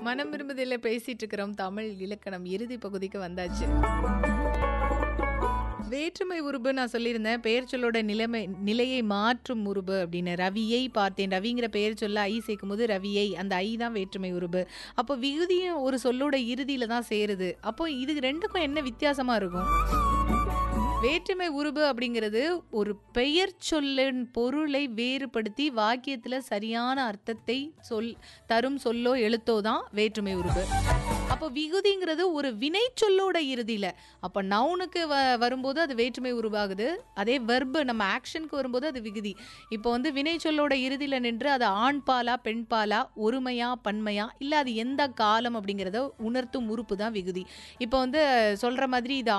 மனம் விரும்புதில பேசிட்டு இருக்கிறோம் தமிழ் இலக்கணம் இறுதி பகுதிக்கு வந்தாச்சு வேற்றுமை உருபு நான் சொல்லியிருந்தேன் பெயர் சொல்லோட நிலைமை நிலையை மாற்றும் உருபு அப்படின்னு ரவியை பார்த்தேன் ரவிங்கிற பெயர் சொல்ல ஐ சேர்க்கும் போது ரவியை அந்த ஐ தான் வேற்றுமை உருபு அப்போ விகுதியும் ஒரு சொல்லோட இறுதியில தான் சேருது அப்போ இது ரெண்டுக்கும் என்ன வித்தியாசமா இருக்கும் வேற்றுமை உருபு அப்படிங்கிறது ஒரு பெயர் சொல்லின் பொருளை வேறுபடுத்தி வாக்கியத்துல சரியான அர்த்தத்தை சொல் தரும் சொல்லோ எழுத்தோ தான் வேற்றுமை உருபு அப்போ விகுதிங்கிறது ஒரு வினை சொல்லோட இறுதியில அப்போ நவுனுக்கு வ வரும்போது அது வேற்றுமை உருவாகுது அதே வெர்பு நம்ம ஆக்ஷனுக்கு வரும்போது அது விகுதி இப்போ வந்து வினை சொல்லோட இறுதியில நின்று அது ஆண் பாலா பெண் பாலா ஒருமையா பன்மையா இல்லை அது எந்த காலம் அப்படிங்கிறத உணர்த்தும் உறுப்பு தான் விகுதி இப்போ வந்து சொல்ற மாதிரி இது